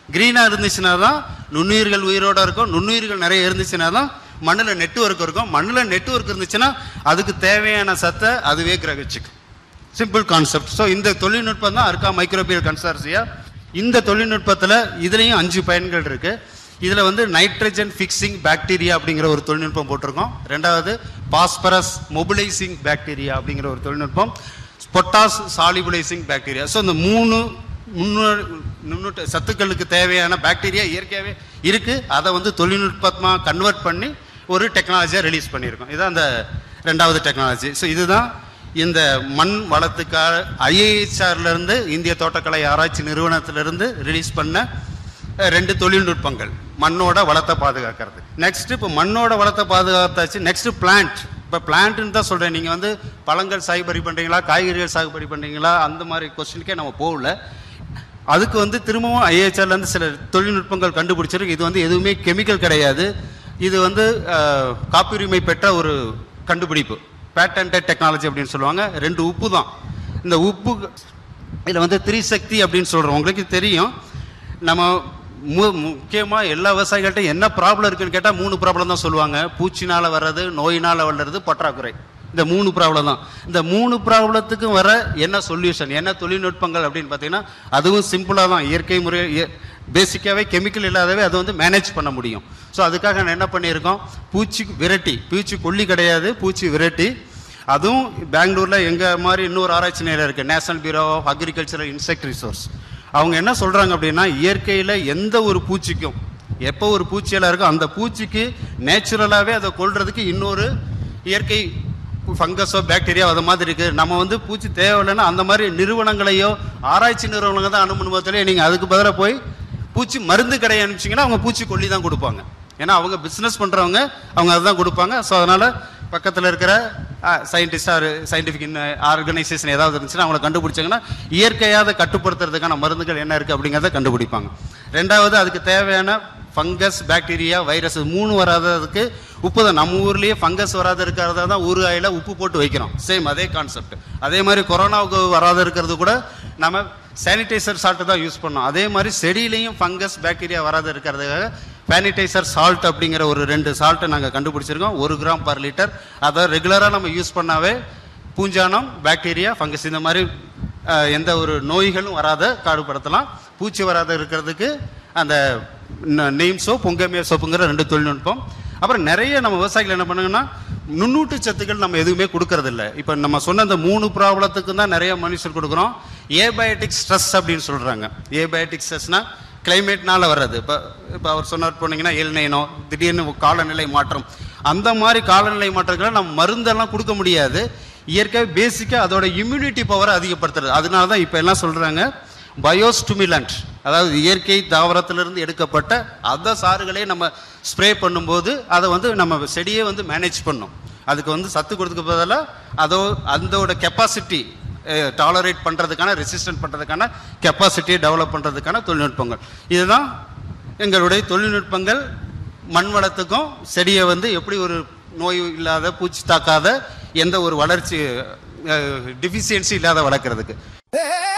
க்ரீனாக இருந்துச்சுன்னா தான் நுண்ணுயிர்கள் உயிரோட இருக்கும் நுண்ணுயிர்கள் நிறைய இருந்துச்சுன்னா தான் மண்ணில் நெட்வொர்க் இருக்கும் மண்ணில் நெட்வொர்க் இருந்துச்சுன்னா அதுக்கு தேவையான சத்தை அதுவே கிரகிச்சுக்கும் சிம்பிள் கான்செப்ட் ஸோ இந்த தொழில்நுட்பம் தான் அர்க்கா மைக்ரோபியல் கன்சார்சியா இந்த தொழில்நுட்பத்தில் இதுலேயும் அஞ்சு பயன்கள் இருக்கு இதில் வந்து நைட்ரஜன் ஃபிக்ஸிங் பாக்டீரியா அப்படிங்கிற ஒரு தொழில்நுட்பம் போட்டிருக்கோம் ரெண்டாவது பாஸ்பரஸ் மொபிலைசிங் பாக்டீரியா அப்படிங்கிற ஒரு தொழில்நுட்பம் பொட்டாஸ் சாலிபுலைசிங் பாக்டீரியா ஸோ இந்த மூணு முன்னோடி நுண்ணுட்ட சத்துக்களுக்கு தேவையான பாக்டீரியா இயற்கையாகவே இருக்கு அதை வந்து தொழில்நுட்பமாக கன்வெர்ட் பண்ணி ஒரு டெக்னாலஜியாக ரிலீஸ் பண்ணியிருக்கோம் இதுதான் அந்த ரெண்டாவது டெக்னாலஜி ஸோ இதுதான் இந்த மண் வளத்துக்காக ஐஏஹெச்ஆர்ல இருந்து இந்திய தோட்டக்கலை ஆராய்ச்சி நிறுவனத்திலிருந்து ரிலீஸ் பண்ண அஹ், ரெண்டு தொழில்நுட்பங்கள் மண்ணோட வளத்தை பாதுகாக்கிறது நெக்ஸ்ட் இப்போ மண்ணோட வளத்தை பாதுகாத்தாச்சு நெக்ஸ்ட் பிளான்ட் இப்போ பிளான்ட்னு தான் சொல்கிறேன் நீங்கள் வந்து பழங்கள் சாகுபடி பண்ணுறீங்களா காய்கறிகள் சாகுபடி பண்ணுறீங்களா அந்த மாதிரி கொஸ்டினுக்கே நம்ம போகல அதுக்கு வந்து திரும்பவும் ஐஏஹெச்ஆர்ல இருந்து சில தொழில்நுட்பங்கள் கண்டுபிடிச்சிருக்கு இது வந்து எதுவுமே கெமிக்கல் கிடையாது இது வந்து அஹ், காப்புரிமை பெற்ற ஒரு கண்டுபிடிப்பு பேட்டன்டட் டெக்னாலஜி அப்படின்னு சொல்லுவாங்க ரெண்டு உப்பு தான் இந்த உப்பு இதில் வந்து திரிசக்தி அப்படின்னு சொல்கிறோம் உங்களுக்கு தெரியும் நம்ம மு முக்கியமாக எல்லா விவசாயிகள்ட்ட என்ன ப்ராப்ளம் இருக்குன்னு கேட்டால் மூணு ப்ராப்ளம் தான் சொல்லுவாங்க பூச்சினால் வர்றது நோயினால் வளர்றது பற்றாக்குறை இந்த மூணு ப்ராப்ளம் தான் இந்த மூணு ப்ராப்ளத்துக்கும் வர என்ன சொல்யூஷன் என்ன தொழில்நுட்பங்கள் அப்படின்னு பார்த்தீங்கன்னா அதுவும் சிம்பிளாக தான் இயற்கை முறை பேசிக்காகவே கெமிக்கல் இல்லாதவே அதை வந்து மேனேஜ் பண்ண முடியும் ஸோ அதுக்காக நான் என்ன பண்ணியிருக்கோம் பூச்சி விரட்டி பூச்சி கொல்லி கிடையாது பூச்சி விரட்டி அதுவும் பெங்களூரில் எங்கள் மாதிரி இன்னொரு ஆராய்ச்சி நிலையம் இருக்குது national bureau of agricultural insect resource அவங்க என்ன சொல்கிறாங்க அப்படின்னா இயற்கையில் எந்த ஒரு பூச்சிக்கும் எப்போ ஒரு பூச்சியெல்லாம் இருக்கோ அந்த பூச்சிக்கு நேச்சுரலாகவே அதை கொல்றதுக்கு இன்னொரு இயற்கை ஃபங்கஸோ பாக்டீரியா அது மாதிரி இருக்குது நம்ம வந்து பூச்சி தேவையில்லைன்னா அந்த மாதிரி நிறுவனங்களையோ ஆராய்ச்சி நிறுவனங்கள் தான் அனுமதிலே நீங்கள் அதுக்கு பதிலாக போய் பூச்சி மருந்து கடையை அனுப்பிச்சிங்கன்னா அவங்க பூச்சி கொல்லி தான் கொடுப்பாங்க ஏன்னா அவங்க பிஸ்னஸ் பண்ணுறவங்க அவங்க அதுதான் கொடுப்பாங்க ஸோ அதனால் பக்கத்தில் இருக்கிற சயின்டிஸ்ட் ஆர் சயின்டிஃபிக் ஆர்கனைசேஷன் ஏதாவது இருந்துச்சுன்னா அவங்கள கண்டுபிடிச்சாங்கன்னா இயற்கையாக அதை கட்டுப்படுத்துறதுக்கான மருந்துகள் என்ன இருக்குது அப்படிங்கிறத கண்டுபிடிப்பாங்க ரெண்டாவது அதுக்கு தேவையான ஃபங்கஸ் பாக்டீரியா வைரஸ் மூணு வராததுக்கு உப்பு தான் நம்ம ஊர்லேயே ஃபங்கஸ் வராத இருக்கிறதா தான் ஊறுகாயில் உப்பு போட்டு வைக்கிறோம் சேம் அதே கான்செப்ட் அதே மாதிரி கொரோனாவுக்கு வராத இருக்கிறது கூட நம்ம சானிடைசர் சால்ட்டு தான் யூஸ் பண்ணோம் அதே மாதிரி செடியிலையும் ஃபங்கஸ் பாக்டீரியா வராத இருக்கிறதுக்காக சானிடைசர் சால்ட் அப்படிங்கிற ஒரு ரெண்டு சால்ட்டை நாங்கள் கண்டுபிடிச்சிருக்கோம் ஒரு கிராம் பர் லிட்டர் அதை ரெகுலராக நம்ம யூஸ் பண்ணாவே பூஞ்சானம் பாக்டீரியா ஃபங்கஸ் இந்த மாதிரி அஹ், எந்த ஒரு நோய்களும் வராத காடுபடுத்தலாம் பூச்சி வராத இருக்கிறதுக்கு அந்த நெய்ம் சோப் பொங்கமே சோப்புங்கிற ரெண்டு தொழில்நுட்பம் அப்புறம் நிறைய நம்ம விவசாயிகள் என்ன பண்ணுங்கன்னா நுண்ணூட்டு சத்துக்கள் நம்ம எதுவுமே கொடுக்கறது இல்ல இப்போ நம்ம சொன்ன அந்த மூணு ப்ராப்ளத்துக்கு தான் நிறைய மனுஷர் கொடுக்குறோம் ஏபயோட்டிக் ஸ்ட்ரெஸ் அப்படின்னு சொல்றாங்க ஏபயோட்டிக் ஸ்ட்ரெஸ்னா கிளைமேட்னால வர்றது இப்போ இப்போ அவர் சொன்னார் போனீங்கன்னா எல்நைனோ திடீர்னு காலநிலை மாற்றம் அந்த மாதிரி காலநிலை மாற்றங்களை நம்ம மருந்தெல்லாம் கொடுக்க முடியாது இயற்கை பேசிக்காக அதோட இம்யூனிட்டி பவரை அதிகப்படுத்துறது அதனால தான் இப்போ எல்லாம் சொல்றாங்க பயோஸ்டிமுலண்ட் அதாவது இயற்கை தாவரத்திலிருந்து எடுக்கப்பட்ட அந்த சாறுகளே நம்ம ஸ்ப்ரே பண்ணும்போது அதை வந்து நம்ம செடியே வந்து மேனேஜ் பண்ணும் அதுக்கு வந்து சத்து கொடுத்துக்க பதிலாக அதோ அதோட கெப்பாசிட்டி டாலரேட் பண்ணுறதுக்கான ரெசிஸ்டன்ட் பண்ணுறதுக்கான கெப்பாசிட்டியை டெவலப் பண்ணுறதுக்கான தொழில்நுட்பங்கள் இதுதான் எங்களுடைய தொழில்நுட்பங்கள் மண் வளத்துக்கும் செடியை வந்து எப்படி ஒரு நோய் இல்லாத பூச்சி தாக்காத எந்த ஒரு வளர்ச்சி டிஃபிஷியன்சி இல்லாத வளர்க்குறதுக்கு